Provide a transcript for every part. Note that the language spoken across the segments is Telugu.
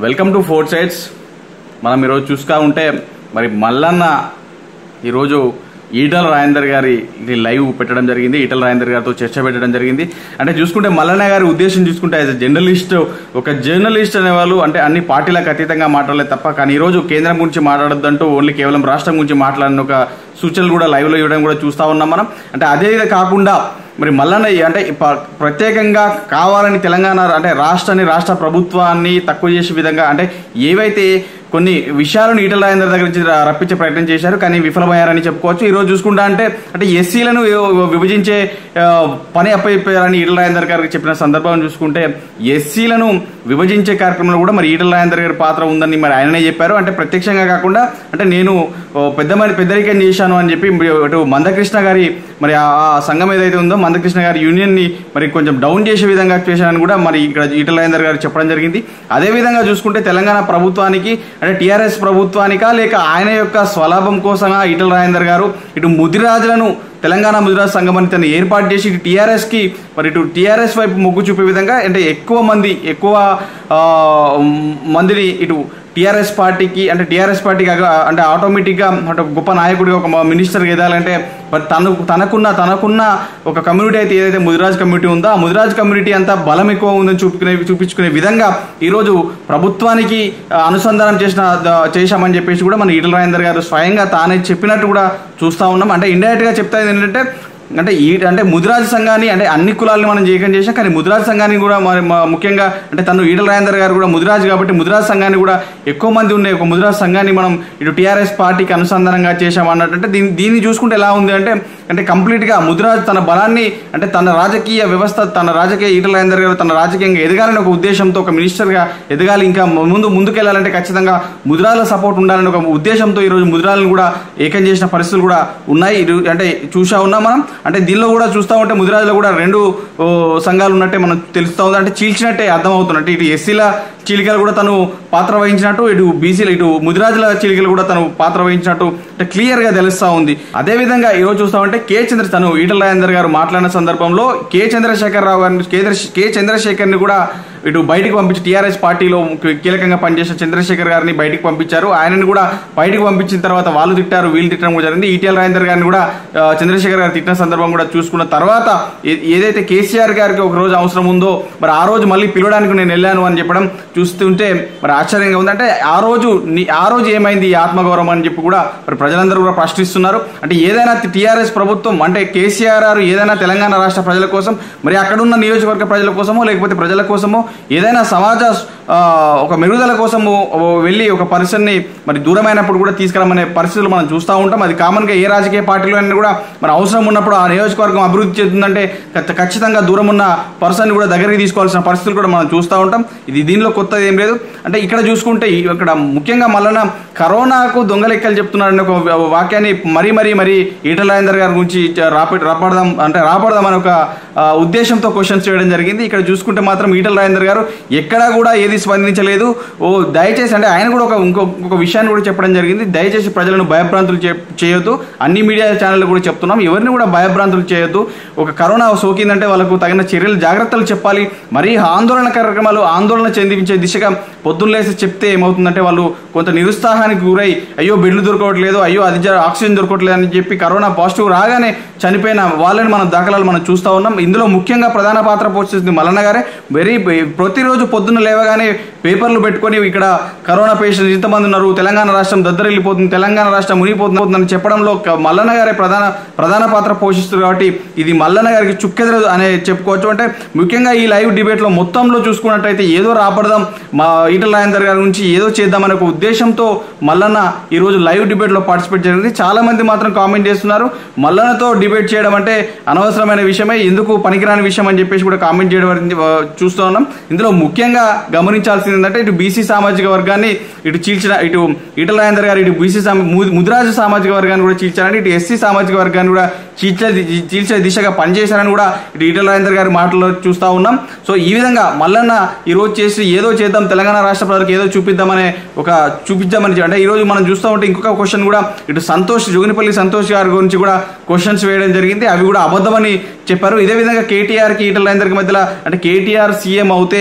వెల్కమ్ టు ఫోర్ సైడ్స్ మనం ఈరోజు చూసుకా ఉంటే మరి మల్లన్న ఈరోజు ఈటల రాజేందర్ గారి ఇది లైవ్ పెట్టడం జరిగింది ఈటల రాజేందర్ గారితో చర్చ పెట్టడం జరిగింది అంటే చూసుకుంటే మల్లన్న గారి ఉద్దేశం చూసుకుంటే యాజ్ జర్నలిస్ట్ ఒక జర్నలిస్ట్ అనేవాళ్ళు అంటే అన్ని పార్టీలకు అతీతంగా మాట్లాడలేదు తప్ప కానీ ఈరోజు కేంద్రం గురించి మాట్లాడొద్దంటూ ఓన్లీ కేవలం రాష్ట్రం గురించి మాట్లాడిన ఒక సూచనలు కూడా లైవ్లో ఇవ్వడం కూడా చూస్తూ ఉన్నాం మనం అంటే అదే కాకుండా మరి మల్లన్న ఈ- అంటే ప- ప్రత్యేకంగా కావాలని తెలంగాణ అంటే రాష్ట్రాన్ని రాష్ట్ర ప్రభుత్వాన్ని తక్కువ చేసే విధంగా అంటే ఏవైతే కొన్ని విషయాలను ఈటల రాజేందర్ దగ్గర నుంచి ర- రప్పించే ప్రయత్నం చేశారు కానీ విఫలమయ్యారని చెప్పుకోవచ్చు ఈ రోజు చూసుకుంటా అంటే అంటే ఎస్సీలను విభజించే ఆ, పని అప్పయిపోయారని ఈటల రాజేందర్ గారికి చెప్పిన సందర్భం చూసుకుంటే ఎస్సీలను విభజించే కార్యక్రమంలో కూడా మరి ఈటల రాజేందర్ గారి పాత్ర ఉందని మరి ఆయననే చెప్పారు అంటే ప్రత్యక్షంగా కాకుండా అంటే నేను ఓ, పెద్ద మరి పెద్దరికం చేశాను అని చెప్పి ఇటు మందకృష్ణ గారి మరి ఆ ఆ సంఘం ఏదైతే ఉందో మందకృష్ణ గారి యూనియన్ ని మరి కొంచెం డౌన్ చేసే విధంగా చేశానని కూడా మరి ఇక్కడ ఈటల రాజేందర్ గారు చెప్పడం జరిగింది అదే విధంగా చూసుకుంటే తెలంగాణ ప్రభుత్వానికి అంటే టీఆర్ఎస్ ప్రభుత్వానికా లేక ఆయన యొక్క స్వలాభం కోసమా ఈటల రాజేందర్ గారు ఇటు ముదిరాజులను తెలంగాణ ముదిరాజ్ సంఘం అని తను ఏర్పాటు చేసి ఇటు టీఆర్ఎస్ కి మరి ఇటు టీఆర్ఎస్ వైపు మొగ్గు చూపే విధంగా అంటే ఎక్కువ మంది ఎక్కువ ఆ, మందిని ఇటు టీఆర్ఎస్ పార్టీకి అంటే టీఆర్ఎస్ పార్టీకి అగ- అంటే ఆటోమేటిక్గా అంటే గొప్ప నాయకుడిగా ఒక మినిస్టర్ ఎదాలంటే మరి తను తనకున్న తనకున్న ఒక కమ్యూనిటీ అయితే ఏదైతే ముదిరాజ్ కమ్యూనిటీ ఉందో ఆ ముదిరాజ్ కమ్యూనిటీ అంతా బలం ఎక్కువ ఉందని చూపుకునే చూపించుకునే విధంగా ఈరోజు ప్రభుత్వానికి ఆ, అనుసంధానం చేసిన ద- చేశామని చెప్పేసి కూడా మన ఈటల రాజేందర్ గారు స్వయంగా తానే చెప్పినట్టు కూడా చూస్తూ ఉన్నాం అంటే ఇండైరెక్ట్గా చెప్తాది ఏంటంటే అంటే ఈ అంటే ముదిరాజ్ సంఘాన్ని అంటే అన్ని కులాలను మనం చేయకం చేసాం కానీ ముదిరాజ్ సంఘాన్ని కూడా మరి మ- ముఖ్యంగా అంటే తను ఈటల రాజేందర్ గారు కూడా ముదిరాజ్ కాబట్టి ముదిరాజ్ సంఘాన్ని కూడా ఎక్కువ మంది ఉండే ఒక ముదిరాజ్ సంఘాన్ని మనం ఇటు టీఆర్ఎస్ పార్టీకి అనుసంధానంగా చేశాం అన్నట్టు అంటే దీన్ని దీన్ని చూసుకుంటే ఎలా ఉంది అంటే అంటే కంప్లీట్గా ముదిరాజ్ తన బలాన్ని అంటే తన రాజకీయ వ్యవస్థ తన రాజకీయ ఈటల రాజేందర్ గారు తన రాజకీయంగా ఎదగాలని ఒక ఉద్దేశంతో ఒక మినిస్టర్గా ఎదగాలి ఇంకా ముందు ముందుకెళ్లాలంటే ఖచ్చితంగా ముదిరాల సపోర్ట్ ఉండాలని ఒక ఉద్దేశంతో ఈరోజు ముదిరాలను కూడా ఏకం చేసిన పరిస్థితులు కూడా ఉన్నాయి ఇరు- అంటే చూసా ఉన్నాం మనం అంటే దీనిలో కూడా చూస్తూ ఉంటే ముదిరాజులో కూడా రెండు ఓ, సంఘాలు ఉన్నట్టే మనం తెలుస్తూ ఉంది అంటే చీల్చినట్టే అర్థమవుతుంది అంటే ఇటు ఎస్సీల చీలికలు కూడా తను పాత్ర వహించినట్టు ఇటు బీసీల ఇటు ముదిరాజుల చీలికలు కూడా తను పాత్ర వహించినట్టు అంటే క్లియర్ గా తెలుస్తా ఉంది అదే విధంగా ఈ రోజు చూస్తామంటే కే చంద్ర తను ఈటల రాజేందర్ గారు మాట్లాడిన సందర్భంలో కే చంద్రశేఖర్ రావు గారిని కే దర్- కే చంద్రశేఖర్ ని కూడా ఇటు బయటికి పంపించి టీఆర్ఎస్ పార్టీలో కీ- కీలకంగా పనిచేసిన చంద్రశేఖర్ గారిని బయటికి పంపించారు ఆయనని కూడా బయటికి పంపించిన తర్వాత వాళ్ళు తిట్టారు వీళ్ళు తిట్టడం కూడా జరిగింది ఈటీఎల్ రాజేందర్ గారిని కూడా ఆ, చంద్రశేఖర్ గారు తిట్టిన సందర్భం కూడా చూసుకున్న తర్వాత ఏ- ఏదైతే కేసీఆర్ గారికి ఒక రోజు అవసరం ఉందో మరి ఆ రోజు మళ్ళీ పిలవడానికి నేను వెళ్ళాను అని చెప్పడం చూస్తుంటే మరి ఆశ్చర్యంగా ఉంది అంటే ఆ రోజు నీ- ఆ రోజు ఏమైంది ఈ ఆత్మగౌరవం అని చెప్పి కూడా మరి ప్రజలందరూ కూడా ప్రశ్నిస్తున్నారు అంటే ఏదైనా టీఆర్ఎస్ ప్రభుత్వం అంటే కేసీఆర్ గారు ఏదైనా తెలంగాణ రాష్ట్ర ప్రజల కోసం మరి అక్కడున్న నియోజకవర్గ ప్రజల కోసమో లేకపోతే ప్రజల కోసమో ఏదైనా సమాజ ఆ, ఒక మెరుగుదల కోసము ఓ వెళ్ళి ఒక పర్సన్ని మరి దూరమైనప్పుడు కూడా తీసుకురమ్మనే పరిస్థితులు మనం చూస్తూ ఉంటాం అది కామన్గా ఏ రాజకీయ పార్టీలో అయినా కూడా మన అవసరం ఉన్నప్పుడు ఆ నియోజకవర్గం అభివృద్ధి చెందుతుందంటే ఖ- ఖచ్చితంగా దూరం ఉన్న పర్సన్ కూడా దగ్గరికి తీసుకోవాల్సిన పరిస్థితులు కూడా మనం చూస్తూ ఉంటాం ఇది దీనిలో కొత్తది ఏం లేదు అంటే ఇక్కడ చూసుకుంటే ఈ- ఇక్కడ ముఖ్యంగా మళ్ళా కరోనాకు దొంగ లెక్కలు చెప్తున్నారని ఒక వా- వాక్యాన్ని మరీ మరీ మరీ ఈటల రాజేందర్ గారి గురించి రాపి రాపడదాం అంటే రాపడదాం అనే ఒక ఆ, ఉద్దేశంతో క్వశ్చన్స్ చేయడం జరిగింది ఇక్కడ చూసుకుంటే మాత్రం ఈటల రాజేందర్ గారు ఎక్కడా కూడా ఏది స్పందించలేదు ఓ దయచేసి అంటే ఆయన కూడా ఒక ఇంకో ఇంకొక విషయాన్ని కూడా చెప్పడం జరిగింది దయచేసి ప్రజలను భయభ్రాంతులు చే- చేయొద్దు అన్ని మీడియా ఛానళ్ళు కూడా చెప్తున్నాం ఎవరిని కూడా భయభ్రాంతులు చేయొద్దు ఒక కరోనా సోకిందంటే వాళ్ళకు తగిన చర్యలు జాగ్రత్తలు చెప్పాలి మరీ ఆందోళన కార్యక్రమాలు ఆందోళన చెందించే దిశగా పొద్దున్న లేసి చెప్తే ఏమవుతుందంటే వాళ్ళు కొంత నిరుత్సాహానికి గురై అయ్యో బెడ్లు దొరకట్లేదు అయ్యో అది జర- ఆక్సిజన్ దొరకట్లేదు అని చెప్పి కరోనా పాజిటివ్ రాగానే చనిపోయిన వాళ్ళని మనం దాఖలాలు మనం చూస్తూ ఉన్నాం ఇందులో ముఖ్యంగా ప్రధాన పాత్ర పోషిస్తుంది మల్లన్న గారే వెరీ ప్రతిరోజు పొద్దున్న లేవగానే పేపర్లు పెట్టుకొని ఇక్కడ కరోనా పేషెంట్స్ ఇంతమంది ఉన్నారు తెలంగాణ రాష్ట్రం దద్దరిల్లిపోతుంది తెలంగాణ రాష్ట్రం మునిగిపోతుందని చెప్పడంలో క- మల్లన్న గారే ప్రధాన ప్రధాన పాత్ర పోషిస్తారు కాబట్టి ఇది మల్లన్న గారికి చుక్కెదరదు అనే చెప్పుకోవచ్చు అంటే ముఖ్యంగా ఈ లైవ్ డిబేట్ లో మొత్తంలో చూసుకున్నట్టయితే ఏదో రాపడదాం మా ఈటల రాజేందర్ గారి నుంచి ఏదో చేద్దామనే ఒక ఉద్దేశంతో మల్లన్న ఈ రోజు లైవ్ డిబేట్ లో పార్టిసిపేట్ జరిగింది చాలా మంది మాత్రం కామెంట్ చేస్తున్నారు మల్లన్నతో డిబేట్ చేయడం అంటే అనవసరమైన విషయమే ఎందుకు పనికిరాని విషయం అని చెప్పేసి కూడా కామెంట్ చేయడం అనేది, ఆ, చూస్తూ ఉన్నాం ఇందులో ముఖ్యంగా గమనించాల్సింది ఏంటంటే ఇటు బీసీ సామాజిక వర్గాన్ని ఇటు చీల్చిన ఇటు ఈటల రాజేందర్ గారు ఇటు బీసీ ముదిరాజు సామాజిక వర్గాన్ని కూడా చీల్చారని ఇటు ఎస్సీ సామాజిక వర్గాన్ని కూడా చీల్చే ది- చీల్చే దిశగా పనిచేశారని కూడా ఇటు ఈటల రాజేందర్ గారి మాటల్లో చూస్తూ ఉన్నాం సో ఈ విధంగా మల్లన్న ఈ రోజు చేసి ఏదో చేద్దాం తెలంగాణ రాష్ట్ర ప్రజలకు ఏదో చూపిద్దామనే ఒక చూపించామని అంటే ఈ రోజు మనం చూస్తూ ఉంటే ఇంకొక క్వశ్చన్ కూడా ఇటు సంతోష్ జోగినిపల్లి సంతోష్ గారి గురించి కూడా క్వశ్చన్స్ వేయడం జరిగింది అవి కూడా అబద్ధమని చెప్పారు ఇదే విధంగా కేటీఆర్ కి ఈటల రాజేందర్ మధ్యలో అంటే కేటీఆర్ సీఎం అవుతే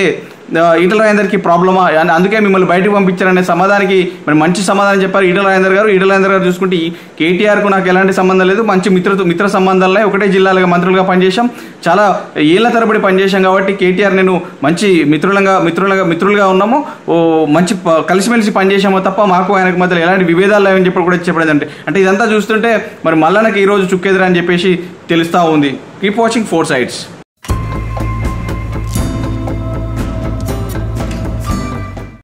ఆ, ఈటల రాజేందర్కి ప్రాబ్లమా అని అందుకే మిమ్మల్ని బయటకు పంపించారనే సమాధానానికి మరి మంచి సమాధానం చెప్పారు ఈటల రాజేందర్ గారు ఈటల రాజేందర్ గారు చూసుకుంటే ఈ కేటీఆర్కు నాకు ఎలాంటి సంబంధం లేదు మంచి మిత్ర మిత్ర సంబంధాలనే ఒకటే జిల్లాలుగా మంత్రులుగా పనిచేశాం చాలా ఏళ్ల తరబడి పనిచేశాం కాబట్టి కేటీఆర్ నేను మంచి మిత్రులంగా మిత్రులుగా మిత్రులుగా ఉన్నాము ఓ మంచి ప- కలిసిమెలిసి పనిచేసామో తప్ప మాకు ఆయనకు మధ్యలో ఎలాంటి విభేదాలు లేవని చెప్పి కూడా చెప్పడం అంటే అంటే ఇదంతా చూస్తుంటే మరి మల్లన్నకి ఈ రోజు చుక్కెదురా అని చెప్పేసి తెలుస్తా ఉంది కీప్ వాచింగ్ ఫోర్ సైడ్స్